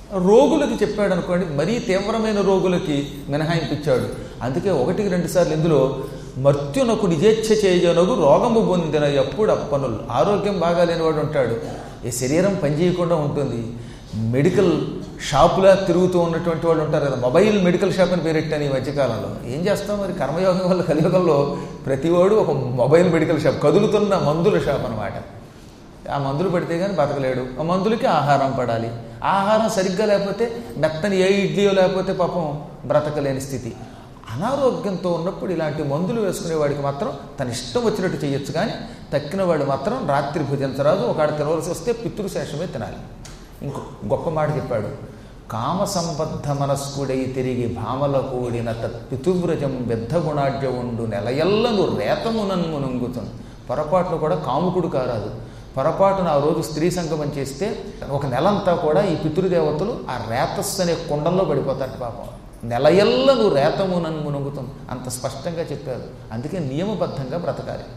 రోగులకి చెప్పాడు అనుకోండి మరీ తీవ్రమైన రోగులకి మినహాయింపించాడు అందుకే ఒకటికి రెండు సార్లు ఇందులో మర్త్యునకు నిజేచ్ఛ చేయనగు రోగము పొందిన ఎప్పుడు అప్పనులు ఆరోగ్యం బాగాలేని వాడు ఉంటాడు ఈ శరీరం పనిచేయకుండా ఉంటుంది మెడికల్ షాపులా తిరుగుతూ ఉన్నటువంటి వాళ్ళు ఉంటారు కదా మొబైల్ మెడికల్ షాప్ అని పేరెట్టాను ఈ మధ్యకాలంలో ఏం చేస్తాం మరి కర్మయోగం వల్ల కలియుగంలో ప్రతివాడు ఒక మొబైల్ మెడికల్ షాప్ కదులుతున్న మందుల షాప్ అనమాట ఆ మందులు పెడితే కానీ బతకలేడు ఆ మందులకి ఆహారం పడాలి ఆహారం సరిగ్గా లేకపోతే మెత్తని ఏ ఇడ్లీయో లేకపోతే పాపం బ్రతకలేని స్థితి అనారోగ్యంతో ఉన్నప్పుడు ఇలాంటి మందులు వేసుకునే వాడికి మాత్రం తన ఇష్టం వచ్చినట్టు చేయొచ్చు కానీ తక్కిన వాడు మాత్రం రాత్రి భుజించరాదు ఒకడు తినవలసి వస్తే పితృశేషమే తినాలి ఇంకో గొప్ప మాట చెప్పాడు కామ సంబద్ధ మనస్కుడై తిరిగి భామల కూడిన తత్పితువ్రజం బెద్ధగుణాఢ్య ఉండు నెలయల్లను రేతమునన్ మునుంగుతుంది పొరపాట్లు కూడా కాముకుడు కారాదు పొరపాటున ఆ రోజు స్త్రీ సంగమం చేస్తే ఒక నెలంతా కూడా ఈ పితృదేవతలు ఆ రేతస్సు అనే కుండంలో పడిపోతారు పాపం నెలయల్లను రేతమునన్ మునుగుతుంది అంత స్పష్టంగా చెప్పారు అందుకే నియమబద్ధంగా బ్రతకాలి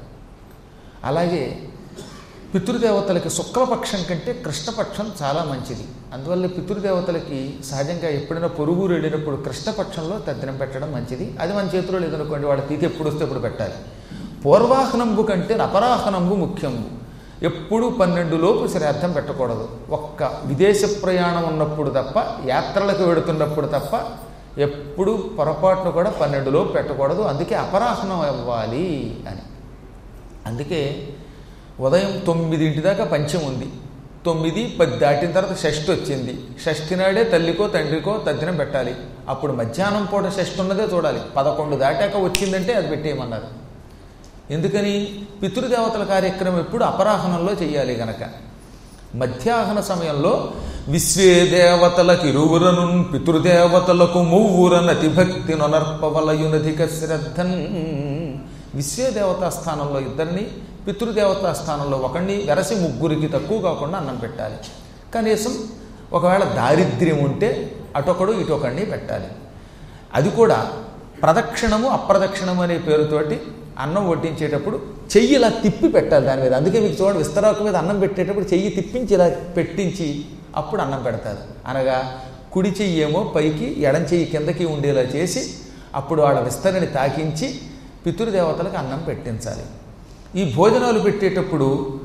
అలాగే పితృదేవతలకి శుక్లపక్షం కంటే కృష్ణపక్షం చాలా మంచిది అందువల్ల పితృదేవతలకి సహజంగా ఎప్పుడైనా పొరుగురు వెళ్ళినప్పుడు కృష్ణపక్షంలో తద్దినం పెట్టడం మంచిది అది మన చేతిలో లేదనుకోండి వాళ్ళ తీతి ఎప్పుడు వస్తే ఎప్పుడు పెట్టాలి పూర్వాహనంబు కంటే అపరాహనంబు ముఖ్యంబు ఎప్పుడు పన్నెండు లోపు శ్రాద్ధం పెట్టకూడదు ఒక్క విదేశ ప్రయాణం ఉన్నప్పుడు తప్ప యాత్రలకు వెడుతున్నప్పుడు తప్ప ఎప్పుడు పొరపాటును కూడా పన్నెండు లోపు పెట్టకూడదు అందుకే అపరాహనం అవ్వాలి అని అందుకే ఉదయం తొమ్మిదింటి దాకా పంచం ఉంది తొమ్మిది పది దాటిన తర్వాత షష్ఠి వచ్చింది షష్ఠి నాడే తల్లికో తండ్రికో తద్దినం పెట్టాలి అప్పుడు మధ్యాహ్నం పూట షష్ఠి ఉన్నదే చూడాలి పదకొండు దాటాక వచ్చిందంటే అది పెట్టేయమన్నారు ఎందుకని పితృదేవతల కార్యక్రమం ఎప్పుడు అపరాహనంలో చేయాలి గనక మధ్యాహ్న సమయంలో విశ్వే దేవతలకు ఇరువురను పితృదేవతలకు మూవురనతి భక్తి నొనర్పవలయునధిక శ్రద్ధన్ విశ్వే దేవతా స్థానంలో ఇద్దరిని పితృదేవతా స్థానంలో ఒకడిని వెరసి ముగ్గురికి తక్కువ కాకుండా అన్నం పెట్టాలి కనీసం ఒకవేళ దారిద్ర్యం ఉంటే అటొకడు ఇటొకడిని పెట్టాలి అది కూడా ప్రదక్షిణము అప్రదక్షిణము అనే పేరుతోటి అన్నం వడ్డించేటప్పుడు చెయ్యి ఇలా తిప్పి పెట్టాలి దాని మీద అందుకే మీకు చూడండి విస్తరాకు మీద అన్నం పెట్టేటప్పుడు చెయ్యి తిప్పించి ఇలా పెట్టించి అప్పుడు అన్నం పెడతారు అనగా కుడి చెయ్యి ఏమో పైకి ఎడం చెయ్యి కిందకి ఉండేలా చేసి అప్పుడు వాళ్ళ విస్తరణని తాకించి పితృదేవతలకు అన్నం పెట్టించాలి ఈ భోజనాలు పెట్టేటప్పుడు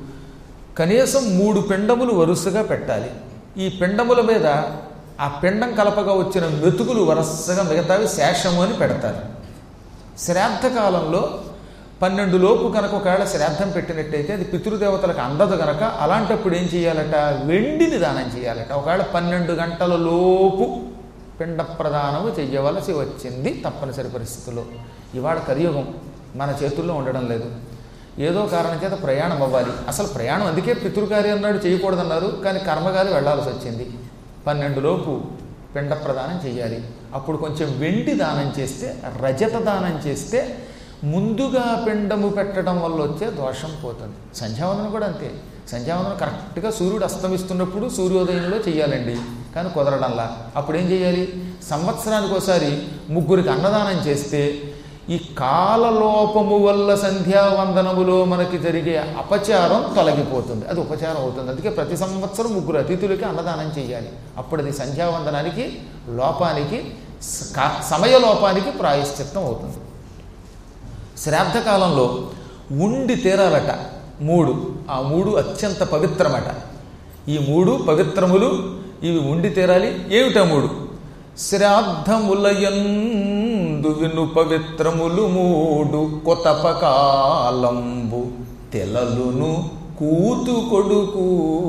కనీసం మూడు పిండములు వరుసగా పెట్టాలి ఈ పిండముల మీద ఆ పిండం కలపగా వచ్చిన మెతుకులు వరుసగా మిగతావి శేషము అని పెడతారు శ్రాద్ధ కాలంలో పన్నెండు లోపు కనుక ఒకవేళ శ్రాద్ధం పెట్టినట్టయితే అది పితృదేవతలకు అందదు కనుక అలాంటప్పుడు ఏం చేయాలట వెండిని దానం చేయాలట ఒకవేళ పన్నెండు గంటల లోపు పిండ ప్రదానము చెయ్యవలసి వచ్చింది తప్పనిసరి పరిస్థితుల్లో ఇవాళ కలియుగం మన చేతుల్లో ఉండడం లేదు ఏదో కారణం చేత ప్రయాణం అవ్వాలి అసలు ప్రయాణం అందుకే పితృకార్యం అన్నాడు చేయకూడదన్నారు కానీ కర్మగారి వెళ్లాల్సి వచ్చింది పన్నెండు లోపు పిండ ప్రదానం చేయాలి అప్పుడు కొంచెం వెండి దానం చేస్తే రజత దానం చేస్తే ముందుగా పిండము పెట్టడం వల్ల వచ్చే దోషం పోతుంది సంధ్యావందనం కూడా అంతే సంధ్యావందనం కరెక్ట్గా సూర్యుడు అస్తమిస్తున్నప్పుడు సూర్యోదయంలో చేయాలండి కానీ కుదరడంలా అప్పుడు ఏం చేయాలి సంవత్సరానికి ఒకసారి ముగ్గురికి అన్నదానం చేస్తే ఈ కాలలోపము వల్ల సంధ్యావందనములో మనకి జరిగే అపచారం తొలగిపోతుంది అది ఉపచారం అవుతుంది అందుకే ప్రతి సంవత్సరం ముగ్గురు అతిథులకి అన్నదానం చేయాలి అప్పుడు అది సంధ్యావందనానికి లోపానికి స- సమయ లోపానికి ప్రాయశ్చిత్తం అవుతుంది శ్రాద్ధకాలంలో ఉండి తీరాలట మూడు ఆ మూడు అత్యంత పవిత్రమట ఈ మూడు పవిత్రములు ఇవి ఉండి తీరాలి ఏమిటా మూడు శ్రాద్ధములయందు విను పవిత్రములు మూడు కొతపకాలంబు తెలలును కూతు కొడుకు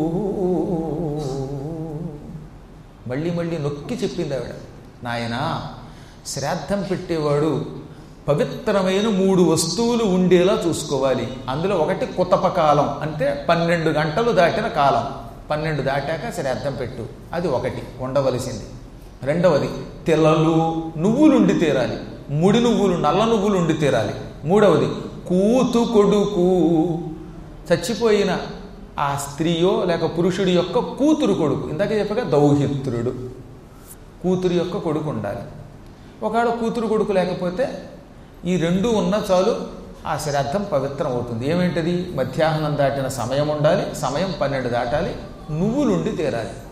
మళ్ళీ మళ్ళీ నొక్కి చెప్పింది ఆవిడ నాయనా శ్రాద్ధం పెట్టేవాడు పవిత్రమైన మూడు వస్తువులు ఉండేలా చూసుకోవాలి అందులో ఒకటి కుతపకాలం అంటే పన్నెండు గంటలు దాటిన కాలం పన్నెండు దాటాక శ్రాద్ధం పెట్టు అది ఒకటి ఉండవలసింది రెండవది తెల్లలు నువ్వులు ఉండి తీరాలి ముడి నువ్వులు నల్ల నువ్వులు ఉండి తీరాలి మూడవది కూతు కొడుకు చచ్చిపోయిన ఆ స్త్రీయో లేక పురుషుడి యొక్క కూతురు కొడుకు ఇందాక చెప్పగా దౌహిత్రుడు కూతురు యొక్క కొడుకు ఉండాలి ఒకవేళ కూతురు కొడుకు లేకపోతే ఈ రెండు ఉన్న చాలు ఆ శ్రాద్ధం పవిత్రం అవుతుంది ఏమేంటది మధ్యాహ్నం దాటిన సమయం ఉండాలి సమయం పన్నెండు దాటాలి నువ్వులుండి తీరాలి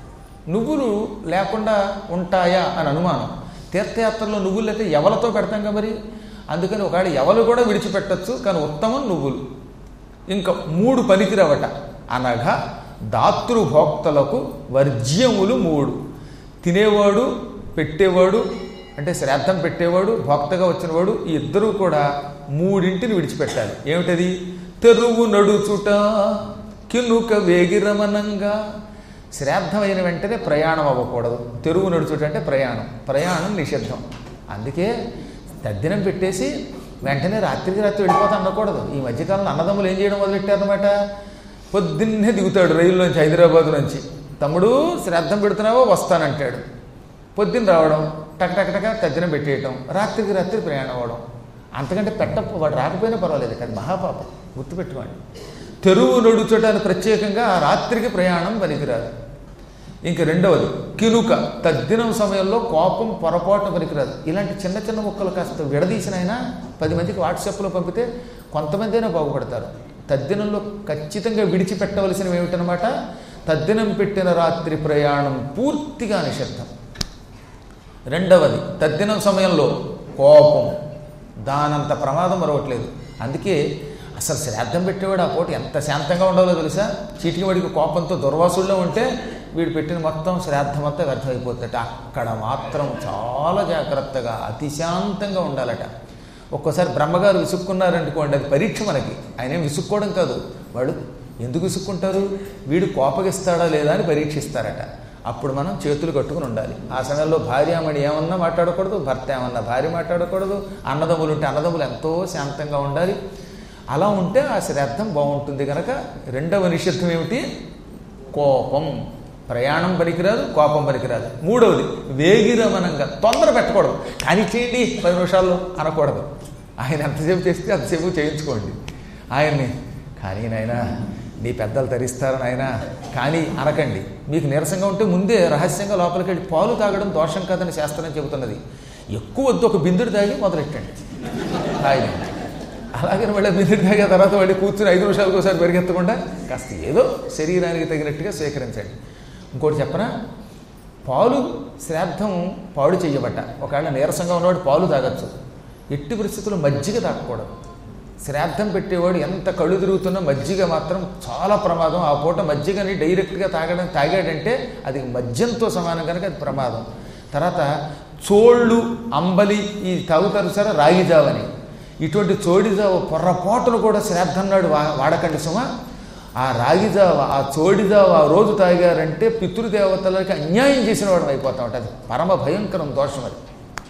నువ్వులు లేకుండా ఉంటాయా అని అనుమానం తీర్థయాత్రలో నువ్వులు అయితే ఎవలతో పెడతాం కదా మరి అందుకని ఒకవేళ ఎవలు కూడా విడిచిపెట్టచ్చు కానీ ఉత్తమం నువ్వులు ఇంకా మూడు పనికిరవట అనగా దాతృభోక్తలకు వర్జ్యములు మూడు తినేవాడు పెట్టేవాడు అంటే శ్రాద్ధం పెట్టేవాడు భోక్తగా వచ్చినవాడు ఈ ఇద్దరూ కూడా మూడింటిని విడిచిపెట్టాలి ఏమిటది తెరువు నడుచుట కినుక వేగిరమనంగా శ్రాద్ధమైన వెంటనే ప్రయాణం అవ్వకూడదు తెరువు నడుచుట అంటే ప్రయాణం ప్రయాణం నిషిద్ధం అందుకే తద్దినం పెట్టేసి వెంటనే రాత్రికి రాత్రి వెళ్ళిపోతా అనకూడదు ఈ మధ్యకాలంలో అన్నదమ్ములు ఏం చేయడం మొదలెట్టారనమాట పొద్దున్నే దిగుతాడు రైల్లోంచి హైదరాబాద్ నుంచి తమ్ముడు శ్రాద్ధం పెడుతున్నావో వస్తానంటాడు పొద్దున్న రావడం టక్ టక్ టక తద్దినం పెట్టేయటం రాత్రికి రాత్రి ప్రయాణం అవ్వడం అంతకంటే పెట్ట వాడు రాకపోయినా పర్వాలేదు అది మహాపాపం గుర్తుపెట్టుకోండి తెరువు నడుచటాన్ని ప్రత్యేకంగా ఆ రాత్రికి ప్రయాణం పనికిరాదు ఇంక రెండవది కినుక తద్దినం సమయంలో కోపం పొరపాటు పనికిరాదు ఇలాంటి చిన్న చిన్న ముక్కలు కాస్త విడదీసిన అయినా పది మందికి వాట్సాప్లో పంపితే కొంతమంది అయినా బాగుపడతారు తద్దినంలో ఖచ్చితంగా విడిచిపెట్టవలసినవి ఏమిటనమాట తద్దినం పెట్టిన రాత్రి ప్రయాణం పూర్తిగా నిషిద్ధం రెండవది తద్దినం సమయంలో కోపం దానంత ప్రమాదం మరొకట్లేదు అందుకే అసలు శ్రాద్ధం పెట్టేవాడు ఆ పూట ఎంత శాంతంగా ఉండాలో తెలుసా చీటికి వాడికి కోపంతో దుర్వాసుల్లో ఉంటే వీడు పెట్టిన మొత్తం శ్రాద్ధం అంతా వ్యర్థమైపోతుందట అక్కడ మాత్రం చాలా జాగ్రత్తగా అతి శాంతంగా ఉండాలట ఒక్కోసారి బ్రహ్మగారు విసుక్కున్నారనుకోండి అది పరీక్ష మనకి ఆయన ఏం విసుక్కోవడం కాదు వాడు ఎందుకు విసుక్కుంటారు వీడు కోపగిస్తాడా లేదా అని పరీక్షిస్తారట అప్పుడు మనం చేతులు కట్టుకుని ఉండాలి ఆ సమయంలో భార్యామణి ఏమన్నా మాట్లాడకూడదు భర్త ఏమన్నా భార్య మాట్లాడకూడదు అన్నదమ్ములు ఉంటే అన్నదమ్ములు ఎంతో శాంతంగా ఉండాలి అలా ఉంటే ఆ శ్రాద్ధం బాగుంటుంది కనుక రెండవ నిషిద్ధం ఏమిటి కోపం ప్రయాణం పనికిరాదు కోపం పనికిరాదు మూడవది వేగిరమనంగా తొందర పెట్టకూడదు కానీ చేయండి పది నిమిషాల్లో అనకూడదు ఆయన ఎంతసేపు చేస్తే అంతసేపు చేయించుకోండి ఆయన్ని కానీ నాయనా నీ పెద్దలు తరిస్తారు నాయనా కానీ అనకండి మీకు నీరసంగా ఉంటే ముందే రహస్యంగా లోపలికి వెళ్ళి పాలు తాగడం దోషం కాదని శాస్త్రం చెబుతున్నది ఎక్కువ వద్దు ఒక బిందుడు తాగి మొదలెట్టండి హాయిగా అలాగే మళ్ళీ బిందుడు తాగిన తర్వాత మళ్ళీ కూర్చుని ఐదు నిమిషాలకు ఒకసారి పరిగెత్తకుండా కాస్త ఏదో శరీరానికి తగినట్టుగా స్వీకరించండి ఇంకోటి చెప్పనా పాలు శ్రాద్ధం పాడు చేయబట్ట ఒకవేళ నీరసంగా ఉన్నవాడు పాలు తాగొచ్చు ఎట్టి పరిస్థితుల్లో మజ్జిగ తాగకూడదు శ్రాద్ధం పెట్టేవాడు ఎంత కళ్ళు తిరుగుతున్నా మజ్జిగ మాత్రం చాలా ప్రమాదం ఆ పూట మజ్జిగని డైరెక్ట్గా తాగడం తాగాడంటే అది మద్యంతో సమానం కనుక అది ప్రమాదం తర్వాత చోళ్ళు అంబలి ఈ తాగుతారు సరే రాగి జావని ఇటువంటి చోడి జావ పొర్రపాటును కూడా శ్రాద్ధం నాడు వా వాడకండి సుమా ఆ రాగి జావ ఆ చోడి జావ ఆ రోజు తాగారంటే పితృదేవతలకి అన్యాయం చేసిన వాడు అయిపోతాం అది పరమ భయంకరం దోషం అది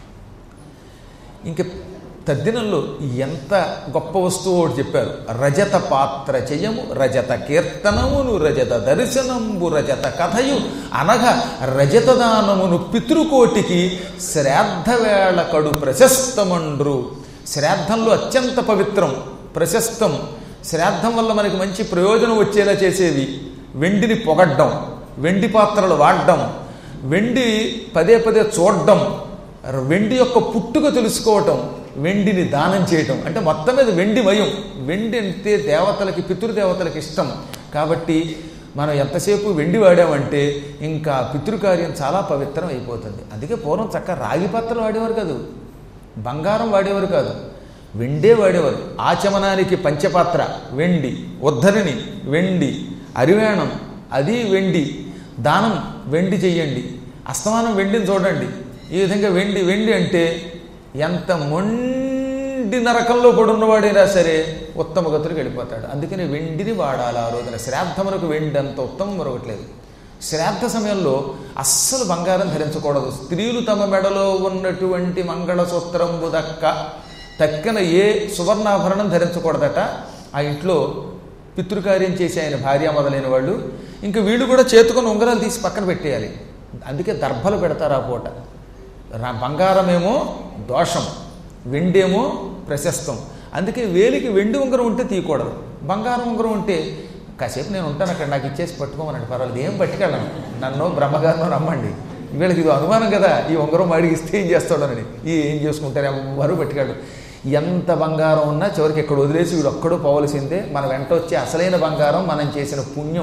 ఇంక తద్దినంలో ఎంత గొప్ప వస్తువు ఒకటి చెప్పారు రజత పాత్ర చెయ్యము రజత కీర్తనమును రజత దర్శనంబు రజత కథయు అనగా రజత దానమును పితృకోటికి శ్రాద్ధవేళ కడు ప్రశస్తమండ్రు శ్రాద్ధంలో అత్యంత పవిత్రం ప్రశస్తం శ్రాద్ధం వల్ల మనకి మంచి ప్రయోజనం వచ్చేలా చేసేవి వెండిని పొగడ్డం వెండి పాత్రలు వాడడం వెండి పదే పదే చూడడం వెండి యొక్క పుట్టుక తెలుసుకోవటం వెండిని దానం చేయటం అంటే మొత్తం మీద వెండి మయం వెండి అంటే దేవతలకి పితృదేవతలకి ఇష్టం కాబట్టి మనం ఎంతసేపు వెండి వాడామంటే ఇంకా పితృకార్యం చాలా పవిత్రం అయిపోతుంది అందుకే పూర్వం చక్కగా రాగి పాత్రలు వాడేవారు కాదు బంగారం వాడేవారు కాదు వెండే వాడేవారు ఆచమనానికి పంచపాత్ర వెండి ఉద్ధరిణి వెండి అరివేణం అది వెండి దానం వెండి చెయ్యండి అస్తమానం వెండిని చూడండి ఈ విధంగా వెండి వెండి అంటే ఎంత మొండి నరకంలో పడున్నవాడైనా సరే ఉత్తమ గతులకు వెళ్ళిపోతాడు అందుకని వెండిని వాడాలి ఆ రోజున శ్రాద్ధమునకు వెండి అంత ఉత్తమం మరొకట్లేదు శ్రాద్ధ సమయంలో అస్సలు బంగారం ధరించకూడదు స్త్రీలు తమ మెడలో ఉన్నటువంటి మంగళసూత్రంబు దక్క తక్కిన ఏ సువర్ణాభరణం ధరించకూడదట ఆ ఇంట్లో పితృకార్యం చేసి ఆయన భార్య మొదలైన వాళ్ళు ఇంకా వీళ్ళు కూడా చేతుకొని ఉంగరాలు తీసి పక్కన పెట్టేయాలి అందుకే దర్భలు పెడతారు ఆ పూట రా- బంగారమేమో దోషం వెండేమో ప్రశస్తం అందుకే వేలికి వెండి ఉంగరం ఉంటే తీయకూడదు బంగారం ఉంగరం ఉంటే కాసేపు నేను ఉంటాను అక్కడ నాకు ఇచ్చేసి పట్టుకోమనండి పర్వాలేదు ఏం పట్టుకెళ్ళను నన్ను బ్రహ్మగారినో రమ్మండి వీళ్ళకి ఇది అనుమానం కదా ఈ ఉంగరం వాడికి ఇస్తే ఏం చేస్తాడని ఈ ఏం చేసుకుంటారు ఎవరు పట్టుకెళ్ళు ఎంత బంగారం ఉన్నా చివరికి ఇక్కడ వదిలేసి వీడు ఒక్కడో పోవలసిందే మన వెంట వచ్చే అసలైన బంగారం మనం చేసిన పుణ్యం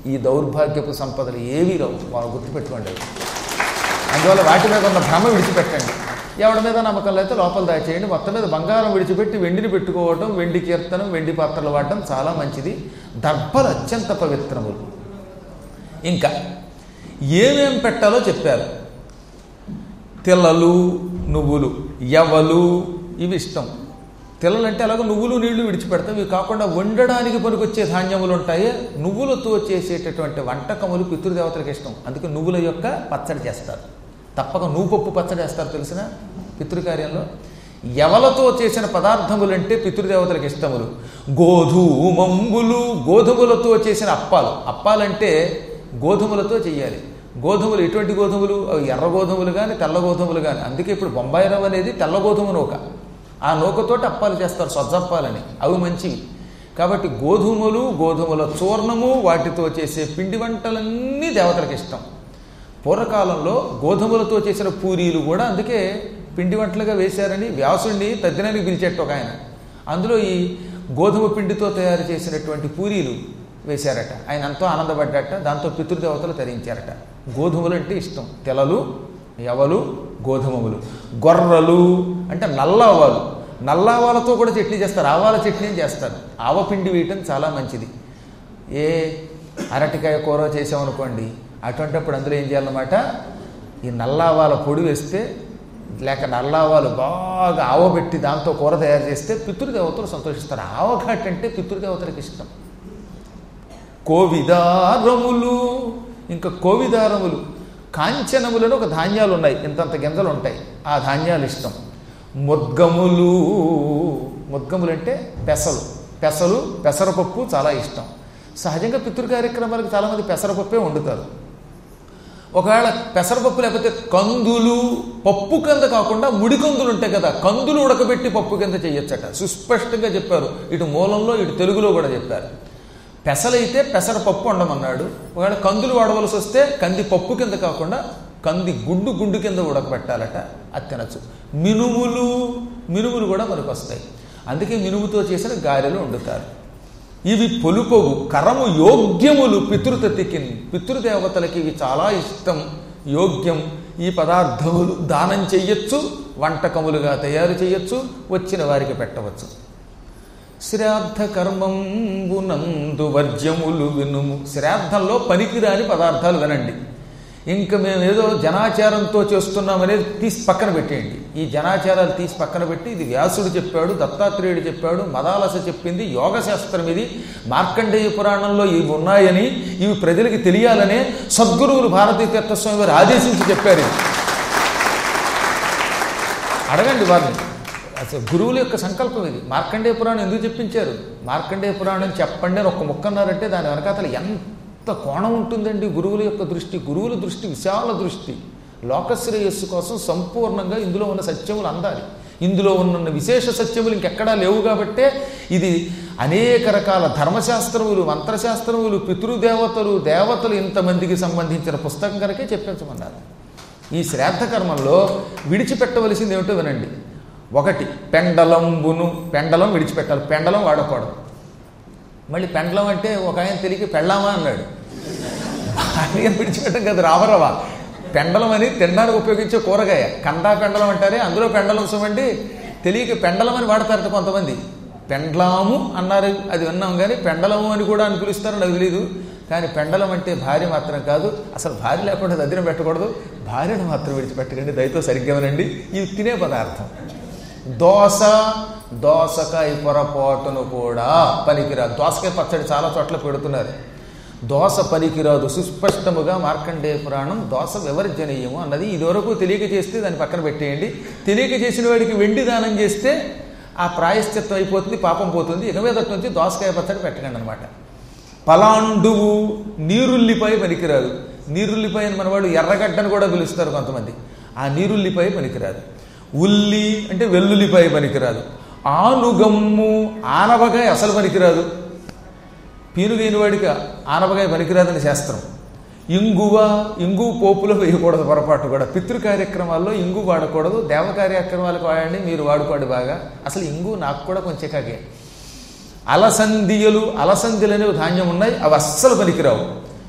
ఈ దౌర్భాగ్యపు సంపదలు ఏవీ రావు వాళ్ళు గుర్తుపెట్టుకోండి అవి. అందువల్ల వాటి మీద ఉన్న భ్రమ విడిచిపెట్టండి ఎవడి మీద నమ్మకం అయితే లోపల దాచేయండి మొత్తం మీద బంగారం విడిచిపెట్టి వెండిని పెట్టుకోవటం వెండి కీర్తనం వెండి పాత్రలు వాడటం చాలా మంచిది దర్భలు అత్యంత పవిత్రములు ఇంకా ఏమేం పెట్టాలో చెప్పారు తిల్లలు నువ్వులు యవలు ఇవి ఇష్టం తిల్లలు అంటే అలాగే నువ్వులు నీళ్లు విడిచిపెడతాం ఇవి కాకుండా వండడానికి పనికొచ్చే ధాన్యములు ఉంటాయి నువ్వులతో చేసేటటువంటి వంటకములు పితృదేవతలకు ఇష్టం అందుకే నువ్వుల యొక్క పచ్చడి చేస్తారు తప్పక నువ్వు పప్పు పచ్చడి వేస్తారు తెలిసిన పితృకార్యంలో ఎవలతో చేసిన పదార్థములంటే పితృదేవతలకు ఇష్టములు గోధుమంబులు గోధుమలతో చేసిన అప్పాలు అప్పాలంటే గోధుమలతో చేయాలి గోధుమలు ఎటువంటి గోధుమలు అవి ఎర్ర గోధుమలు కానీ తెల్ల గోధుమలు కానీ అందుకే ఇప్పుడు బొంబాయి రవ్వ అనేది తెల్ల గోధుమ నూక ఆ నూకతోటి అప్పాలు చేస్తారు సొజ్జప్పాలని అవి మంచివి కాబట్టి గోధుమలు గోధుమల చూర్ణము వాటితో చేసే పిండి వంటలన్నీ దేవతలకు ఇష్టం పూర్వకాలంలో గోధుమలతో చేసిన పూరీలు కూడా అందుకే పిండి వంటలుగా వేశారని వ్యాసుడిని తద్దినానికి పిలిచేట్టు ఒక ఆయన అందులో ఈ గోధుమ పిండితో తయారు చేసినటువంటి పూరీలు వేశారట ఆయన ఎంతో ఆనందపడ్డట దాంతో పితృదేవతలు తరించారట గోధుమలు అంటే ఇష్టం తెలలు యవలు గోధుమములు గొర్రలు అంటే నల్ల ఆవాలు నల్ల ఆవాలతో కూడా చట్నీ చేస్తారు ఆవాల చట్నీ చేస్తారు ఆవపిండి వేయటం చాలా మంచిది ఏ అరటికాయ కూర చేసామనుకోండి అటువంటిప్పుడు అందులో ఏం చేయాలన్నమాట ఈ నల్లావాల పొడి వేస్తే లేక నల్లావాలు బాగా ఆవబెట్టి దాంతో కూర తయారు చేస్తే పితృదేవతలు సంతోషిస్తారు ఆవఘాట్ అంటే పితృదేవతలకు ఇష్టం కోవిదారములు ఇంకా కోవిదారములు కాంచనములను ఒక ధాన్యాలు ఉన్నాయి ఇంతంత గింజలు ఉంటాయి ఆ ధాన్యాలు ఇష్టం ముద్గములు ముద్గములు అంటే పెసలు పెసలు పెసరపప్పు చాలా ఇష్టం సహజంగా పితృ కార్యక్రమాలకు చాలామంది పెసరపప్పే వండుతారు ఒకవేళ పెసరపప్పు లేకపోతే కందులు పప్పు కింద కాకుండా ముడి కందులు ఉంటాయి కదా కందులు ఉడకబెట్టి పప్పు కింద చేయొచ్చట సుస్పష్టంగా చెప్పారు ఇటు మూలంలో ఇటు తెలుగులో కూడా చెప్పారు పెసలైతే పెసరపప్పు వండమన్నాడు ఒకవేళ కందులు వాడవలసి వస్తే కంది పప్పు కింద కాకుండా కంది గుడ్డు గుండు కింద ఉడకబెట్టాలట అది తినచ్చు మినుములు మినుములు కూడా మనకు వస్తాయి అందుకే మినుముతో చేసిన గారెలు వండుతారు ఇవి పొలుపవు కరము యోగ్యములు పితృతతికి పితృదేవతలకి ఇవి చాలా ఇష్టం యోగ్యం ఈ పదార్థములు దానం చెయ్యొచ్చు వంటకములుగా తయారు చేయొచ్చు వచ్చిన వారికి పెట్టవచ్చు శ్రాద్ధ కర్మంబునందు వర్జ్యములు వినుము శ్రాద్ధంలో పనికిరాని పదార్థాలు వినండి ఇంకా మేము ఏదో జనాచారంతో చేస్తున్నామనేది తీసి పక్కన పెట్టేయండి ఈ జనాచారాలు తీసి పక్కన పెట్టి ఇది వ్యాసుడు చెప్పాడు దత్తాత్రేయుడు చెప్పాడు మదాలస చెప్పింది యోగశాస్త్రం ఇది మార్కండేయ పురాణంలో ఇవి ఉన్నాయని ఇవి ప్రజలకి తెలియాలనే సద్గురువులు భారతీ తీర్థస్వామి వారు ఆదేశించి చెప్పారు ఇది అడగండి వారిని అసలు గురువుల యొక్క సంకల్పం ఇది మార్కండేయ పురాణం ఎందుకు చెప్పించారు మార్కండేయ పురాణం చెప్పండి అని ఒక్క ముక్క అన్నారంటే దాని వెనకాతల ఎంత కోణం ఉంటుందండి గురువుల యొక్క దృష్టి గురువుల దృష్టి విశాల దృష్టి లోకశ్రేయస్సు కోసం సంపూర్ణంగా ఇందులో ఉన్న సత్యములు అందాలి ఇందులో ఉన్న విశేష సత్యములు ఇంకెక్కడా లేవు కాబట్టే ఇది అనేక రకాల ధర్మశాస్త్రములు మంత్రశాస్త్రములు పితృదేవతలు దేవతలు ఇంతమందికి సంబంధించిన పుస్తకం కనుకే చెప్పించమన్నారు ఈ శ్రాద్ధ కర్మంలో విడిచిపెట్టవలసింది ఏమిటో వినండి ఒకటి పెండలంబును పెండలం విడిచిపెట్టాలి పెండలం వాడకూడదు మళ్ళీ పెండలం అంటే ఒక ఆయన తెలియక పెళ్ళామా అన్నాడు భార్య విడిచిపెట్టం కదా రావరవా పెండలం అని తినడానికి ఉపయోగించే కూరగాయ కందా పెండలం అంటారే అందులో పెండలం సుమండి తెలియక పెండలం అని వాడతారట కొంతమంది పెండ్లాము అన్నారు అది విన్నాం కానీ పెండలము అని కూడా అని పిలుస్తారని నాకు తెలియదు కానీ పెండలం అంటే భార్య మాత్రం కాదు అసలు భార్య లేకుండా దద్దినం పెట్టకూడదు భార్యను మాత్రం విడిచిపెట్టకండి దయతో సరిగ్గా వినండి ఇవి తినే పదార్థం దోస దోసకాయ పొరపాటును కూడా పనికిరాదు దోసకాయ పచ్చడి చాలా చోట్ల పెడుతున్నారు దోస పనికిరాదు సుస్పష్టముగా మార్కండేయ పురాణం దోస వివర్జనీయము అన్నది ఇదివరకు తెలియక చేస్తే దాన్ని పక్కన పెట్టేయండి తెలియక చేసిన వాడికి వెండి దానం చేస్తే ఆ ప్రాయశ్చిత్తం అయిపోతుంది పాపం పోతుంది ఇక మీదటి నుంచి దోసకాయ పచ్చడి పెట్టకండి అనమాట పలాండువు నీరుల్లిపాయ పనికిరాదు నీరుల్లిపాయ అని మనవాడు ఎర్రగడ్డను కూడా పిలుస్తారు కొంతమంది ఆ నీరుల్లిపాయ పనికిరాదు ఉల్లి అంటే వెల్లుల్లిపాయ పనికిరాదు ఆనుగమ్ము ఆనవకాయ అసలు పనికిరాదు పీనుగైన వాడికి ఆనవకాయ పనికిరాదని శాస్త్రం ఇంగువ ఇంగు పోపులో వేయకూడదు పొరపాటు కూడా పితృ కార్యక్రమాల్లో ఇంగు వాడకూడదు దేవ కార్యక్రమాలకు వాడండి మీరు వాడుకోండి బాగా అసలు ఇంగు నాకు కూడా కొంచెం కాకే అలసందియలు అలసందిలు అనేవి ధాన్యం ఉన్నాయి అవి అస్సలు పనికిరావు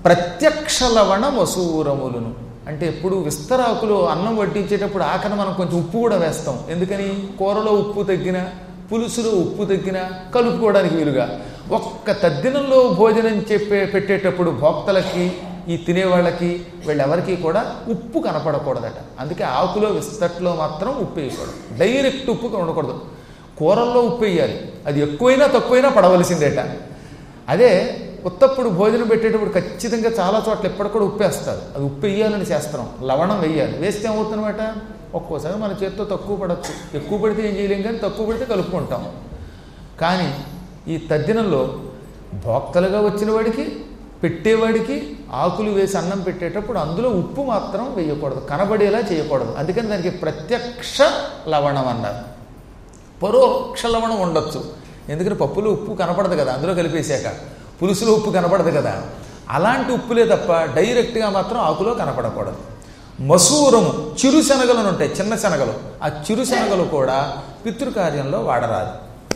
ప్రత్యక్ష లవణ వసూరములను అంటే ఎప్పుడు విస్తరాకులో అన్నం వడ్డించేటప్పుడు ఆఖన మనం కొంచెం ఉప్పు కూడా వేస్తాం ఎందుకని కూరలో ఉప్పు తగ్గిన పులుసులో ఉప్పు తగ్గిన కలుపుకోవడానికి వీలుగా ఒక్క తద్దినంలో భోజనం చెప్పే పెట్టేటప్పుడు భోక్తలకి ఈ తినేవాళ్ళకి వీళ్ళెవరికి కూడా ఉప్పు కనపడకూడదట అందుకే ఆకులో విస్తట్లో మాత్రం ఉప్పు వేయకూడదు డైరెక్ట్ ఉప్పు ఉండకూడదు కూరల్లో ఉప్పు వేయాలి అది ఎక్కువైనా తక్కువైనా పడవలసిందేట అదే ఉత్తప్పుడు భోజనం పెట్టేటప్పుడు ఖచ్చితంగా చాలా చోట్ల ఎప్పటికి కూడా ఉప్పు వేస్తారు అది ఉప్పు వేయాలని శాస్త్రం లవణం వేయాలి వేస్తే ఏమవుతుందన్నమాట ఒక్కోసారి మన చేత్తో తక్కువ పడవచ్చు ఎక్కువ పడితే ఏం చేయలేం కానీ తక్కువ పడితే కలుపుకుంటాం కానీ ఈ తద్దినంలో భోక్తలుగా వచ్చిన వాడికి పెట్టేవాడికి ఆకులు వేసి అన్నం పెట్టేటప్పుడు అందులో ఉప్పు మాత్రం వేయకూడదు కనబడేలా చేయకూడదు అందుకని దానికి ప్రత్యక్ష లవణం అన్నారు పరోక్ష లవణం ఉండొచ్చు ఎందుకంటే పప్పులో ఉప్పు కనపడదు కదా అందులో కలిపేశాక పులుసులో ఉప్పు కనపడదు కదా అలాంటి ఉప్పులే తప్ప డైరెక్ట్గా మాత్రం ఆకులో కనపడకూడదు మసూరము చిరు శనగలు ఉంటాయి చిన్న శనగలు ఆ చిరు శనగలు కూడా పితృకార్యంలో వాడరాదు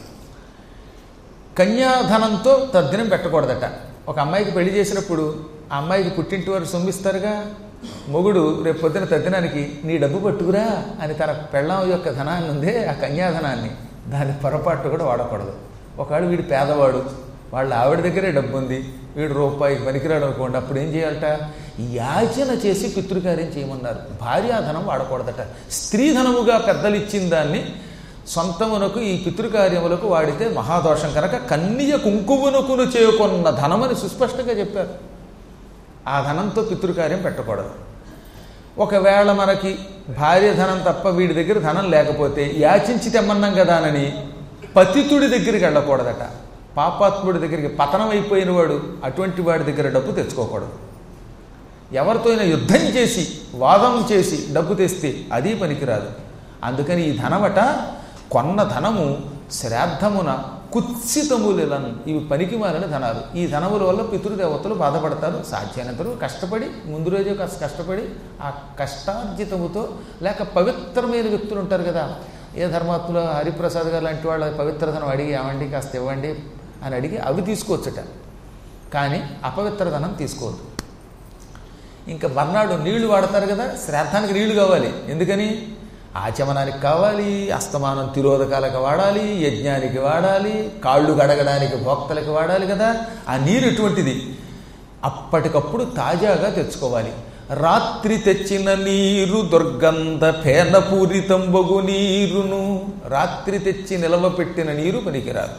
కన్యాధనంతో తద్దినం పెట్టకూడదట ఒక అమ్మాయికి పెళ్లి చేసినప్పుడు ఆ అమ్మాయికి పుట్టింటి వారు సొమ్మిస్తారుగా మొగుడు రేపు పొద్దున తద్దినానికి నీ డబ్బు పట్టుకురా అని తన పెళ్ళాం యొక్క ధనాన్ని ఉందే ఆ కన్యాధనాన్ని దాని పొరపాటు కూడా వాడకూడదు ఒకవేళ వీడు పేదవాడు వాళ్ళ ఆవిడ దగ్గరే డబ్బు ఉంది వీడు రూపాయికి పనికిరాడు అనుకోండి అప్పుడు ఏం చేయాలట యాచన చేసి పితృకార్యం చేయమన్నారు భార్యాధనం వాడకూడదట స్త్రీధనముగా పెద్దలు ఇచ్చిన దాన్ని సొంతమునకు ఈ పితృకార్యములకు వాడితే మహాదోషం కనుక కన్య కుంకుమునకును చేకొన్న ధనమని సుస్పష్టంగా చెప్పారు ఆ ధనంతో పితృకార్యం పెట్టకూడదు ఒకవేళ మనకి భార్య ధనం తప్ప వీడి దగ్గర ధనం లేకపోతే యాచించి తెమ్మన్నాం కదా అని పతితుడి దగ్గరికి వెళ్ళకూడదట పాపాత్ముడి దగ్గరికి పతనం అయిపోయిన వాడు అటువంటి వాడి దగ్గర డబ్బు తెచ్చుకోకూడదు ఎవరితో అయినా యుద్ధం చేసి వాదం చేసి డబ్బు తెస్తే అది పనికిరాదు అందుకని ఈ ధనమట కొన్న ధనము శ్రాద్ధమున కుత్సితములన్ ఇవి పనికి మాలిన ధనాలు ఈ ధనముల వల్ల పితృదేవతలు బాధపడతారు సాధ్యమైనంతలో కష్టపడి ముందు రోజే కాస్త కష్టపడి ఆ కష్టార్జితముతో లేక పవిత్రమైన వ్యక్తులు ఉంటారు కదా ఏ ధర్మాత్ములు హరిప్రసాద్ గారు లాంటి వాళ్ళ పవిత్ర ధనం అడిగి ఏమండి కాస్త ఇవ్వండి అని అడిగి అవి తీసుకోవచ్చుట కానీ అపవిత్ర ధనం తీసుకోవద్దు ఇంకా మర్నాడు నీళ్లు వాడతారు కదా శ్రాద్ధానికి నీళ్లు కావాలి ఎందుకని ఆచమనానికి కావాలి అస్తమానం తిరోధకాలకు వాడాలి యజ్ఞానికి వాడాలి కాళ్ళు గడగడానికి భోక్తలకు వాడాలి కదా ఆ నీరు ఎటువంటిది అప్పటికప్పుడు తాజాగా తెచ్చుకోవాలి రాత్రి తెచ్చిన నీరు దుర్గంధ ఫేనపూరితంబగు నీరును రాత్రి తెచ్చి నిలవపెట్టిన నీరు పనికిరాదు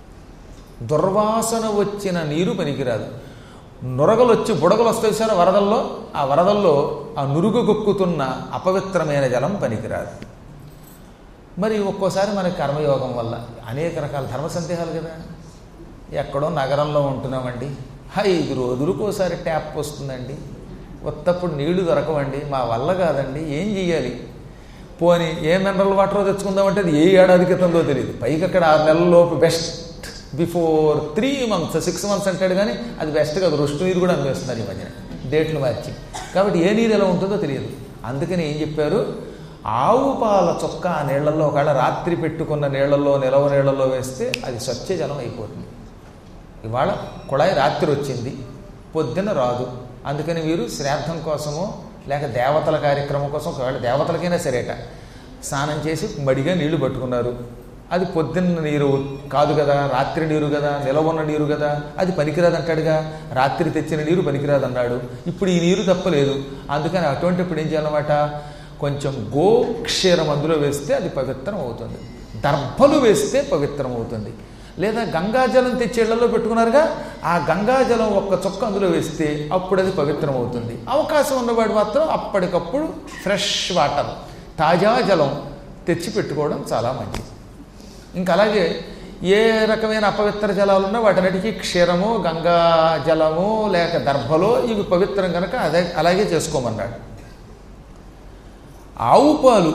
దుర్వాసన వచ్చిన నీరు పనికిరాదు నురగలు వచ్చి బుడగలు వస్తాయి సార్ వరదల్లో ఆ వరదల్లో ఆ నురుగు గొక్కుతున్న అపవిత్రమైన జలం పనికిరాదు మరి ఒక్కోసారి మన కర్మయోగం వల్ల అనేక రకాల ధర్మ సందేహాలు కదా ఎక్కడో నగరంలో ఉంటున్నామండి ఐదు రోజులకోసారి ట్యాప్ వస్తుందండి ఉత్తప్పుడు నీళ్లు దొరకవండి మా వల్ల కాదండి ఏం చెయ్యాలి పోని ఏ మినరల్ వాటర్ తెచ్చుకుందామంటే అది ఏ ఏడాది క్రితందో తెలియదు పైకి అక్కడ ఆరు నెలల లోపు best before three months six months అంటాడు కానీ అది బెస్ట్ కాదు రుష్టు నీరు కూడా అనిపిస్తున్నారు ఈ మధ్యన డేట్లు మార్చి కాబట్టి ఏ నీరు ఎలా ఉంటుందో తెలియదు అందుకని ఏం చెప్పారు ఆవు పాల చొక్క ఆ నీళ్లలో ఒకవేళ రాత్రి పెట్టుకున్న నీళ్లలో నిలవ నీళ్లలో వేస్తే అది స్వచ్ఛ జలం అయిపోతుంది ఇవాళ కుళాయి రాత్రి వచ్చింది పొద్దున్న రాదు అందుకని మీరు శ్రాద్ధం కోసమో లేక దేవతల కార్యక్రమం కోసం ఒకవేళ దేవతలకైనా సరేట స్నానం చేసి మడిగా నీళ్లు పట్టుకున్నారు అది పొద్దున్న నీరు కాదు కదా రాత్రి నీరు కదా నిలవన్న నీరు కదా అది పనికిరాదు అంటాడుగా రాత్రి తెచ్చిన నీరు పనికిరాదు అన్నాడు ఇప్పుడు ఈ నీరు తప్పలేదు అందుకని అటువంటిప్పుడు ఏం చేయాలన్నమాట కొంచెం గోక్షీరం అందులో వేస్తే అది పవిత్రం అవుతుంది దర్భలు వేస్తే పవిత్రం అవుతుంది లేదా గంగాజలం తెచ్చి ఇళ్లలో పెట్టుకున్నారుగా ఆ గంగాజలం ఒక్క చుక్క అందులో వేస్తే అప్పుడు అది పవిత్రం అవుతుంది అవకాశం ఉన్నవాడు మాత్రం అప్పటికప్పుడు ఫ్రెష్ వాటర్ తాజా జలం తెచ్చి పెట్టుకోవడం చాలా మంచిది ఇంకా అలాగే ఏ రకమైన అపవిత్ర జలాలు ఉన్నా వాటన్నిటికీ క్షీరము గంగా జలము లేక దర్భలో ఇవి పవిత్రం కనుక అదే అలాగే చేసుకోమన్నాడు ఆవు పాలు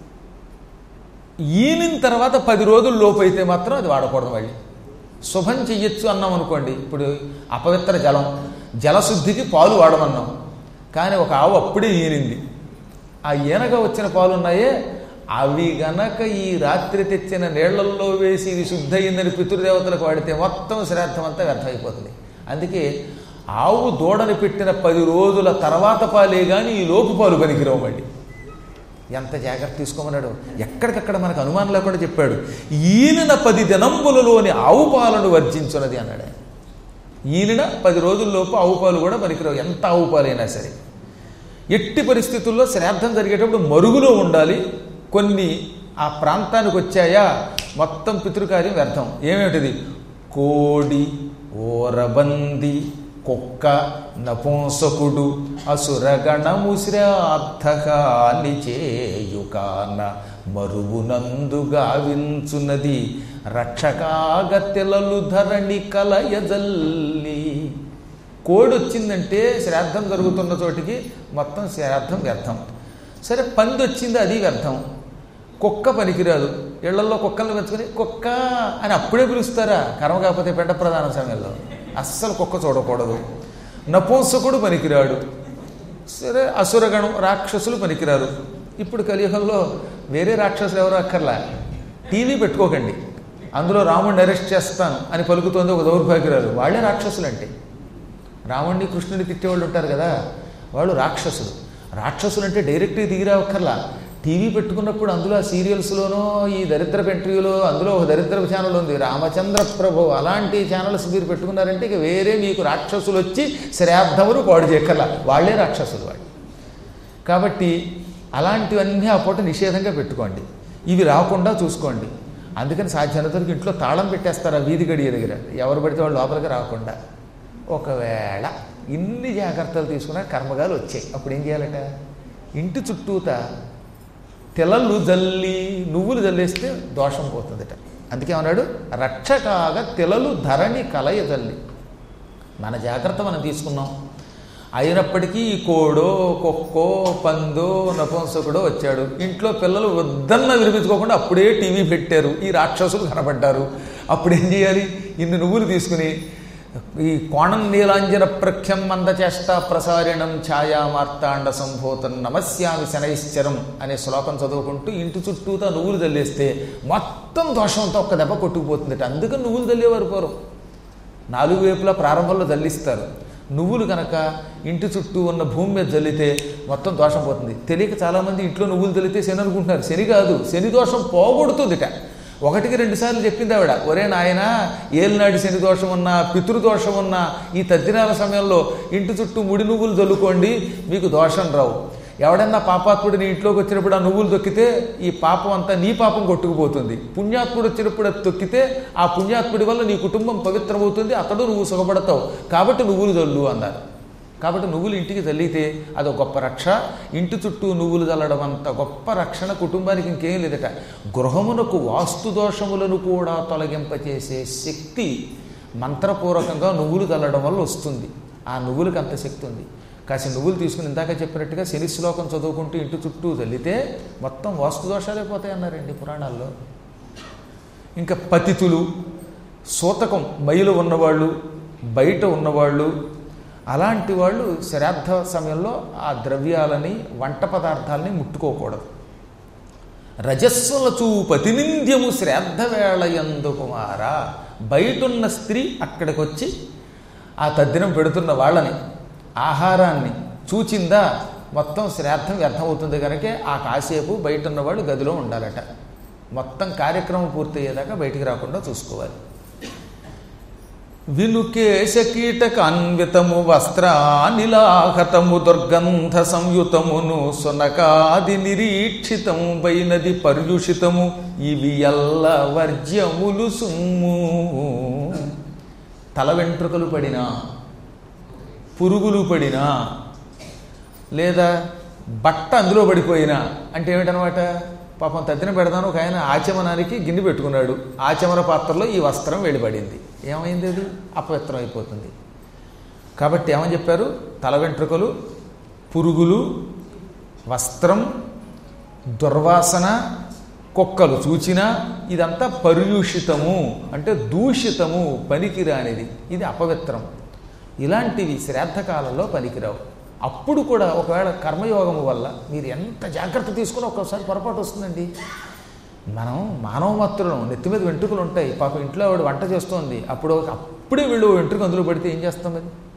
ఈనిన తర్వాత పది రోజుల లోపు అయితే మాత్రం అది వాడకూడదు మళ్ళీ శుభం చెయ్యొచ్చు అన్నాం అనుకోండి ఇప్పుడు అపవిత్ర జలం జలశుద్ధికి పాలు వాడమన్నాం కానీ ఒక ఆవు అప్పుడే ఈనింది ఆ ఈనగా వచ్చిన పాలు ఉన్నాయే అవి గనక ఈ రాత్రి తెచ్చిన నీళ్లల్లో వేసి ఇది శుద్ధ అయిందని పితృదేవతలకు వాడితే మొత్తం శ్రాద్ధం అంతా వ్యర్థమైపోతుంది అందుకే ఆవు దూడని పెట్టిన పది రోజుల తర్వాత పాలే కానీ ఈ లోపు పాలు పనికిరావు మళ్ళీ ఎంత జాగ్రత్త తీసుకోమన్నాడు ఎక్కడికక్కడ మనకు అనుమానం లేకుండా చెప్పాడు ఈయన పది దినంబులలోని ఆవు పాలను వర్జించున్నది అన్నాడు ఆయన. ఈయన పది రోజుల్లోపు ఆవు పాలు కూడా పనికిరావు ఎంత ఆవు పాలైనా సరే ఎట్టి పరిస్థితుల్లో శ్రాద్ధం జరిగేటప్పుడు మరుగులో ఉండాలి కొన్ని ఆ ప్రాంతానికి వచ్చాయా మొత్తం పితృకార్యం వ్యర్థం ఏమేమిటిది కోడి ఓరబంది కుక్క నపుంసకుడు అసురగణము శ్రాద్ధకాని చేయుకాన మరుగునందు గావించున్నది రక్షకాగతెలలు ధరణి కలయజల్లి కోడి వచ్చిందంటే శ్రాద్ధం జరుగుతున్న చోటికి మొత్తం శ్రాద్ధం వ్యర్థం సరే పంది వచ్చింది అది వ్యర్థం కుక్క పనికిరాదు ఇళ్లలో కుక్కలను పెంచుకొని కుక్క అని అప్పుడే పిలుస్తారా కర్మ కాకపోతే పెంట ప్రధాన సమయంలో అస్సలు కుక్క చూడకూడదు నపుంసకుడు పనికిరాడు సరే అసురగణం రాక్షసులు పనికిరారు ఇప్పుడు కలియుగంలో వేరే రాక్షసులు ఎవరు అక్కర్లా టీవీ పెట్టుకోకండి అందులో రాముడిని అరెస్ట్ చేస్తాను అని పలుకుతోంది ఒక దౌర్భాగ్యురాలు వాళ్ళే రాక్షసులు అంటే రాముడిని కృష్ణుని తిట్టేవాళ్ళు ఉంటారు కదా వాళ్ళు రాక్షసులు రాక్షసులు అంటే డైరెక్ట్గా దిగిరావక్కర్లా టీవీ పెట్టుకున్నప్పుడు అందులో ఆ సీరియల్స్లోనో ఈ దరిద్ర పెంట్రీలో అందులో ఒక దరిద్ర ఛానల్ ఉంది రామచంద్ర ప్రభు అలాంటి ఛానల్స్ మీరు పెట్టుకున్నారంటే ఇక వేరే మీకు రాక్షసులు వచ్చి శ్రాద్ధములు పాడు చేయక్కర్లా వాళ్ళే రాక్షసులు వాళ్ళు కాబట్టి అలాంటివన్నీ ఆ పూట నిషేధంగా పెట్టుకోండి ఇవి రాకుండా చూసుకోండి అందుకని సాధ్యమైనంత వరకు ఇంట్లో తాళం పెట్టేస్తారు ఆ వీధి గడియ దగ్గర ఎవరు పడితే వాళ్ళు లోపలికి రాకుండా ఒకవేళ ఇన్ని జాగ్రత్తలు తీసుకున్నా కర్మగాలు వచ్చాయి అప్పుడు ఏం చేయాలట ఇంటి చుట్టూత తెలలు జల్లి నువ్వులు జల్లేస్తే దోషం పోతుందట అందుకే అన్నాడు రక్షకాగా తెలలు ధరణి కలయ జల్లి మన జాగ్రత్త మనం తీసుకున్నాం అయినప్పటికీ ఈ కోడో కుక్కో పందో నపుంసకుడో వచ్చాడు ఇంట్లో పిల్లలు వద్దన్న వినిపించుకోకుండా అప్పుడే టీవీ పెట్టారు ఈ రాక్షసులు కనబడ్డారు అప్పుడు ఏం చేయాలి ఇన్ని నువ్వులు తీసుకుని ఈ కోణం నీలాంజన ప్రఖ్యం మందచేష్ట ప్రసారిణం ఛాయా మార్తాండ సంభూతం నమస్యామి శనైశ్చరం అనే శ్లోకం చదువుకుంటూ ఇంటి చుట్టూతా నువ్వులు చల్లేస్తే మొత్తం దోషంతో ఒక్క దెబ్బ కొట్టుకుపోతుందట అందుకని నువ్వులు చల్లేవారు పూర్వం నాలుగు వైపులా ప్రారంభంలో జల్లిస్తారు నువ్వులు కనుక ఇంటి చుట్టూ ఉన్న భూమి మీద జల్లితే మొత్తం దోషం పోతుంది తెలియక చాలామంది ఇంట్లో నువ్వులు జల్లితే శని అనుకుంటున్నారు శని కాదు శని దోషం పోగొడుతుందిట ఒకటికి రెండు సార్లు చెప్పింది ఆవిడ ఒరే నాయన ఏలినాటి శని దోషం ఉన్నా పితృదోషం ఉన్నా ఈ తద్దినాల సమయంలో ఇంటి చుట్టూ ముడి నువ్వులు జల్లుకోండి మీకు దోషం రావు ఎవడన్నా పాపాత్ముడు నీ ఇంట్లోకి వచ్చినప్పుడు ఆ నువ్వులు తొక్కితే ఈ పాపం అంతా నీ పాపం కొట్టుకుపోతుంది పుణ్యాత్ముడు వచ్చినప్పుడు అది తొక్కితే ఆ పుణ్యాత్ముడి వల్ల నీ కుటుంబం పవిత్రమవుతుంది అతడు నువ్వు సుఖపడతావు కాబట్టి నువ్వులు జల్లు అన్నారు కాబట్టి నువ్వులు ఇంటికి చల్లితే అదొక గొప్ప రక్ష ఇంటి చుట్టూ నువ్వులు చల్లడం అంత గొప్ప రక్షణ కుటుంబానికి ఇంకేం లేదట గృహమునకు వాస్తు దోషములను కూడా తొలగింపచేసే శక్తి మంత్రపూర్వకంగా నువ్వులు చల్లడం వల్ల వస్తుంది ఆ నువ్వులకు అంత శక్తి ఉంది కాసి నువ్వులు తీసుకుని ఇందాక చెప్పినట్టుగా శని శ్లోకం చదువుకుంటూ ఇంటి చుట్టూ చల్లితే మొత్తం వాస్తు దోషాలే పోతాయి అన్నారండి పురాణాల్లో ఇంకా పతితులు సూతకం మైలు ఉన్నవాళ్ళు బయట ఉన్నవాళ్ళు అలాంటి వాళ్ళు శ్రాద్ధ సమయంలో ఆ ద్రవ్యాలని వంట పదార్థాలని ముట్టుకోకూడదు రజస్సుల చూపతి నింద్యము శ్రాద్ధ వేళయందు కుమారా బయటున్న స్త్రీ అక్కడికి వచ్చి ఆ తద్దినం పెడుతున్న వాళ్ళని ఆహారాన్ని చూచిందా మొత్తం శ్రాద్ధం వ్యర్థమవుతుంది కనుకే ఆ కాసేపు బయట ఉన్నవాడు గదిలో ఉండాలట మొత్తం కార్యక్రమం పూర్తయ్యేదాకా బయటికి రాకుండా చూసుకోవాలి వినుకేశ కీటకాన్వితము వస్త్రానిలాహతము దుర్గంధ సంయుతమును సునకాది నిరీక్షితము బైనది పర్యుషితము ఇవి ఎల్ల వర్జ్యములు సుమ్ము తల వెంట్రుకలు పడినా పురుగులు పడినా లేదా బట్ట అందులో పడిపోయినా అంటే ఏమిటనమాట పాపం తద్దిన పెడతాను ఒక ఆయన ఆచమనానికి గిన్నె పెట్టుకున్నాడు ఆచమన పాత్రలో ఈ వస్త్రం వెళ్ళిపడింది ఏమైంది అది అపవిత్రం అయిపోతుంది కాబట్టి ఏమని చెప్పారు తల వెంట్రుకలు పురుగులు వస్త్రం దుర్వాసన కుక్కలు చూచినా ఇదంతా పర్యూషితము అంటే దూషితము పనికిరానిది ఇది అపవిత్రం ఇలాంటివి శ్రాద్ధకాలంలో పనికిరావు అప్పుడు కూడా ఒకవేళ కర్మయోగము వల్ల మీరు ఎంత జాగ్రత్త తీసుకుని ఒక్కోసారి పొరపాటు వస్తుందండి మనం మానవ మాత్రం నెత్తి మీద వెంట్రుకలు ఉంటాయి పాప ఇంట్లో ఆవిడ వంట చేస్తోంది అప్పుడు అప్పుడే వీళ్ళు వెంట్రుక అందులో పడితే ఏం చేస్తాం అది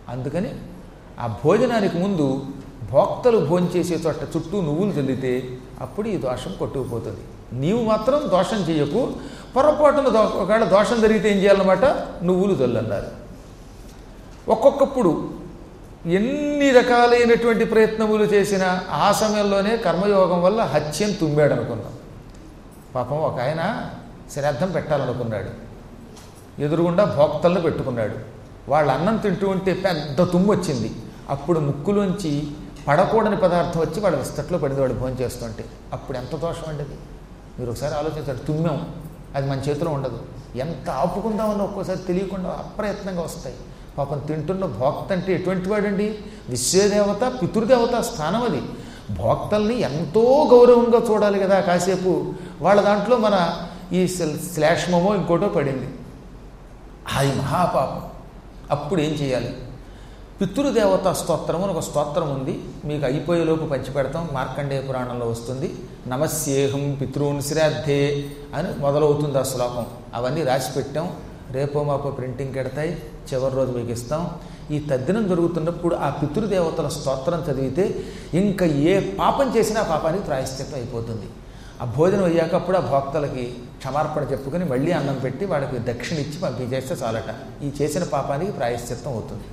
అందుకని ఆ భోజనానికి ముందు భోక్తలు భోంచేసే చోట చుట్టూ నువ్వులు చల్లితే అప్పుడు ఈ దోషం కొట్టుకుపోతుంది నీవు మాత్రం దోషం చేయకు పొరపాటున దో ఒకవేళ దోషం జరిగితే ఏం చేయాలన్నమాట నువ్వులు చల్లన్నారు ఒక్కొక్కప్పుడు ఎన్ని రకాలైనటువంటి ప్రయత్నములు చేసినా ఆ సమయంలోనే కర్మయోగం వల్ల హత్యం తుమ్మాడు అనుకున్నాం పాపం ఒక ఆయన శ్రాద్ధం పెట్టాలనుకున్నాడు ఎదురుగుండా భోక్తలను పెట్టుకున్నాడు వాళ్ళు అన్నం తింటూ ఉంటే పెద్ద తుమ్ము వచ్చింది అప్పుడు ముక్కులోంచి పడకూడని పదార్థం వచ్చి వాళ్ళ విస్తట్లో పడింది వాడు భోజనం చేస్తుంటే అప్పుడు ఎంత దోషం అండి అది మీరు ఒకసారి ఆలోచించండి తుమ్మాం అది మన చేతిలో ఉండదు ఎంత ఆపుకుందామని ఒక్కోసారి తెలియకుండా అప్రయత్నంగా వస్తాయి పాపం తింటున్న భోక్త అంటే ఎటువంటి వాడండి విశ్వదేవత పితృదేవత స్థానం అది భోక్తల్ని ఎంతో గౌరవంగా చూడాలి కదా కాసేపు వాళ్ళ దాంట్లో మన ఈ శ్ల- శ్లేష్మమో ఇంకోటో పడింది అది మహాపాపం అప్పుడు ఏం చేయాలి పితృదేవత స్తోత్రం అని ఒక స్తోత్రం ఉంది మీకు అయిపోయేలోపు పంచిపెడతాం మార్కండేయ పురాణంలో వస్తుంది నమస్యేహం పితృన్ శ్రాద్ధే అని మొదలవుతుంది ఆ శ్లోకం అవన్నీ రాసి పెట్టాం రేపో మాపో ప్రింటింగ్ పెడతాయి చివరి రోజు మీకు ఇస్తాం ఈ తద్దినం జరుగుతున్నప్పుడు ఆ పితృదేవతల స్తోత్రం చదివితే ఇంకా ఏ పాపం చేసినా ఆ పాపానికి ప్రాయశ్చిత్తం అయిపోతుంది ఆ భోజనం అయ్యాక అప్పుడు ఆ భోక్తలకి క్షమార్పణ చెప్పుకొని మళ్ళీ అన్నం పెట్టి వాళ్ళకి దక్షిణ ఇచ్చి పంపించేస్తే చాలట ఈ చేసిన పాపానికి ప్రాయశ్చిత్తం అవుతుంది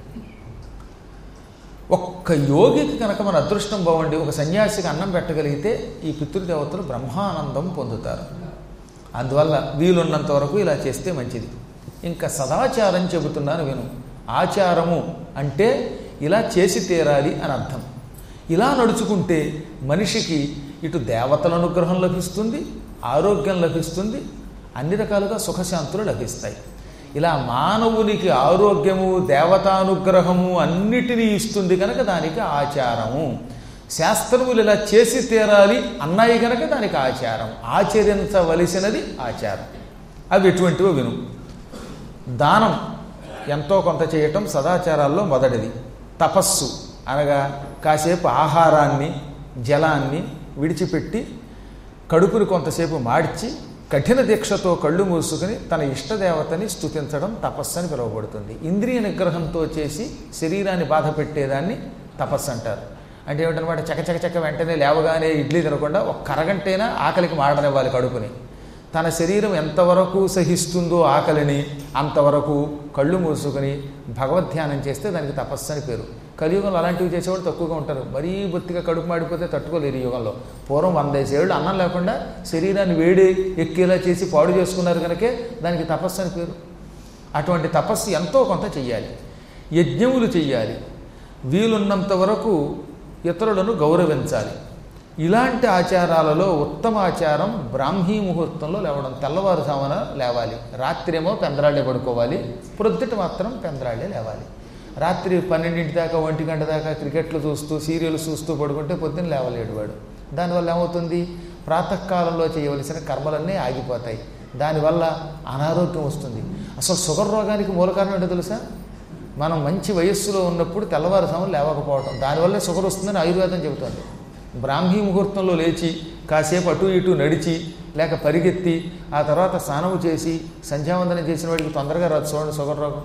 ఒక్క యోగికి కనుక మన అదృష్టం బాగుండి ఒక సన్యాసికి అన్నం పెట్టగలిగితే ఈ పితృదేవతలు బ్రహ్మానందం పొందుతారు అందువల్ల వీలున్నంత వరకు ఇలా చేస్తే మంచిది ఇంకా సదాచారం చెబుతున్నాను విను ఆచారము అంటే ఇలా చేసి తీరాలి అని అర్థం ఇలా నడుచుకుంటే మనిషికి ఇటు దేవతల అనుగ్రహం లభిస్తుంది ఆరోగ్యం లభిస్తుంది అన్ని రకాలుగా సుఖశాంతులు లభిస్తాయి ఇలా మానవునికి ఆరోగ్యము దేవతానుగ్రహము అన్నిటినీ ఇస్తుంది కనుక దానికి ఆచారము శాస్త్రములు ఇలా చేసి తీరాలి అన్నాయి కనుక దానికి ఆచారం ఆచరించవలసినది ఆచారం అవి ఎటువంటివో విను దానం ఎంతో కొంత చేయటం సదాచారాల్లో మొదటిది తపస్సు అనగా కాసేపు ఆహారాన్ని జలాన్ని విడిచిపెట్టి కడుపుని కొంతసేపు మార్చి కఠిన దీక్షతో కళ్ళు మూసుకుని తన ఇష్టదేవతని స్తుతించడం తపస్సు అని పిలువబడుతుంది ఇంద్రియ నిగ్రహంతో చేసి శరీరాన్ని బాధ పెట్టేదాన్ని తపస్సు అంటారు అంటే ఏమిటనమాట చక చక చక వెంటనే లేవగానే ఇడ్లీ తినకుండా ఒక అరగంటైనా ఆకలికి మాడనివ్వాలి కడుపుని తన శరీరం ఎంతవరకు సహిస్తుందో ఆకలిని అంతవరకు కళ్ళు మూసుకుని భగవద్ధ్యానం చేస్తే దానికి తపస్సు అని పేరు కలియుగంలో అలాంటివి చేసేవాళ్ళు తక్కువగా ఉంటారు మరీ బొత్తిగా కడుపు మాడిపోతే తట్టుకోలేరు ఈ యుగంలో పూర్వం వందేసేళ్ళు అన్నం లేకుండా శరీరాన్ని వేడి ఎక్కేలా చేసి పాడు చేసుకున్నారు కనుకే దానికి తపస్సు అని పేరు అటువంటి తపస్సు ఎంతో కొంత చెయ్యాలి యజ్ఞములు చెయ్యాలి వీలున్నంత వరకు ఇతరులను గౌరవించాలి ఇలాంటి ఆచారాలలో ఉత్తమ ఆచారం బ్రాహ్మీ ముహూర్తంలో లేవడం తెల్లవారుజామున లేవాలి రాత్రేమో పెందరాళ్ళే పడుకోవాలి ప్రొద్దుట మాత్రం పెందరాళ్ళే లేవాలి రాత్రి పన్నెండింటి దాకా ఒంటి గంట దాకా క్రికెట్లు చూస్తూ సీరియల్ చూస్తూ పడుకుంటే పొద్దున్న లేవలేడు వాడు దానివల్ల ఏమవుతుంది ప్రాతకాలంలో చేయవలసిన కర్మలన్నీ ఆగిపోతాయి దానివల్ల అనారోగ్యం వస్తుంది అసలు షుగర్ రోగానికి మూల కారణం ఏంటో తెలుసా మనం మంచి వయస్సులో ఉన్నప్పుడు తెల్లవారుజామున లేవకపోవడం దానివల్లే షుగర్ వస్తుందని ఆయుర్వేదం చెబుతుంది బ్రాహ్మీ ముహూర్తంలో లేచి కాసేపు అటు ఇటు నడిచి లేక పరిగెత్తి ఆ తర్వాత స్నానము చేసి సంధ్యావందనం చేసిన వాడికి తొందరగా రాదు చూడండి షుగర్ రోగం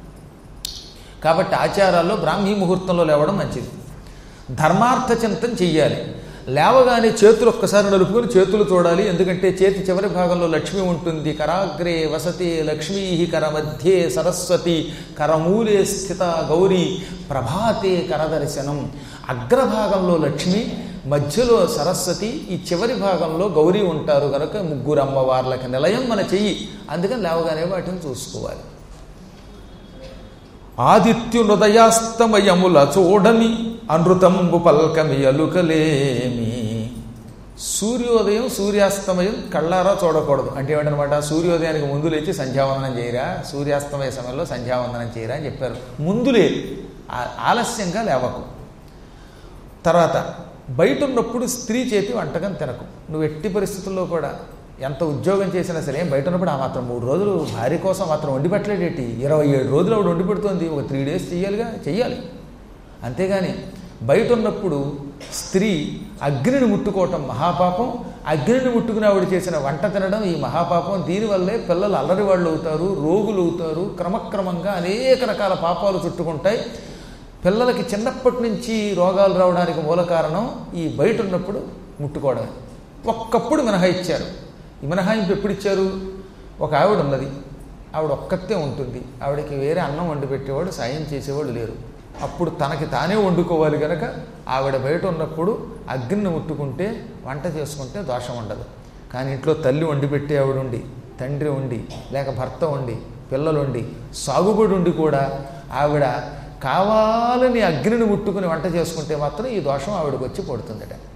కాబట్టి ఆచారాల్లో బ్రాహ్మీ ముహూర్తంలో లేవడం మంచిది ధర్మార్థ చింతన చెయ్యాలి లేవగానే చేతులు ఒక్కసారి నలుపుకొని చేతులు చూడాలి ఎందుకంటే చేతి చివరి భాగంలో లక్ష్మి ఉంటుంది కరాగ్రే వసతి లక్ష్మీ కర మధ్యే సరస్వతి కరమూలే స్థిత గౌరీ ప్రభాతే కరదర్శనం అగ్రభాగంలో లక్ష్మి మధ్యలో సరస్వతి ఈ చివరి భాగంలో గౌరీ ఉంటారు కనుక ముగ్గురు అమ్మవార్లకి నిలయం మన చెయ్యి అందుకని లేవగానే వాటిని చూసుకోవాలి ఆదిత్యునుదయాస్తమయముల చూడమి అనృతంబు పల్కమి అలుకలేమి సూర్యోదయం సూర్యాస్తమయం కళ్ళారా చూడకూడదు అంటే ఏమిటనమాట సూర్యోదయానికి ముందు లేచి సంధ్యావందనం చేయరా సూర్యాస్తమయ సమయంలో సంధ్యావందనం చేయరా అని చెప్పారు ముందులే ఆ- ఆలస్యంగా లేవకు తర్వాత బయట ఉన్నప్పుడు స్త్రీ చేతి వంటకం తినకు నువ్వు ఎట్టి పరిస్థితుల్లో కూడా ఎంత ఉద్యోగం చేసినా సరే ఏం బయట ఉన్నప్పుడు ఆ మాత్రం మూడు రోజులు భార్య కోసం మాత్రం వండి పెట్టలేడేటి ఇరవై ఏడు రోజులు ఆవిడ వండి పెడుతుంది ఒక త్రీ డేస్ చెయ్యాలిగా చెయ్యాలి అంతేగాని బయట ఉన్నప్పుడు స్త్రీ అగ్నిని ముట్టుకోవటం మహాపాపం అగ్నిని ముట్టుకుని ఆవిడ చేసిన వంట తినడం ఈ మహాపాపం దీనివల్లే పిల్లలు అల్లరి వాళ్ళు అవుతారు రోగులు అవుతారు క్రమక్రమంగా అనేక రకాల పాపాలు చుట్టుకుంటాయి పిల్లలకి చిన్నప్పటి నుంచి రోగాలు రావడానికి మూల కారణం ఈ బయట ఉన్నప్పుడు ముట్టుకోవడమే ఒక్కప్పుడు మినహాయిచ్చారు ఈ మినహాయింపు ఎప్పుడు ఇచ్చారు ఒక ఆవిడ ఉన్నది ఆవిడ ఒక్కతే ఉంటుంది ఆవిడకి వేరే అన్నం వండి పెట్టేవాడు సాయం చేసేవాడు లేరు అప్పుడు తనకి తానే వండుకోవాలి కనుక ఆవిడ బయట ఉన్నప్పుడు అగ్నిని ముట్టుకుంటే వంట చేసుకుంటే దోషం ఉండదు కానీ ఇంట్లో తల్లి వండి పెట్టే ఆవిడ ఉండి తండ్రి ఉండి లేక భర్త ఉండి పిల్లలు ఉండి సాగుబడి ఉండి కూడా ఆవిడ కావాలని అగ్నిని ముట్టుకుని వంట చేసుకుంటే మాత్రం ఈ దోషం ఆవిడకి వచ్చి పడుతుందట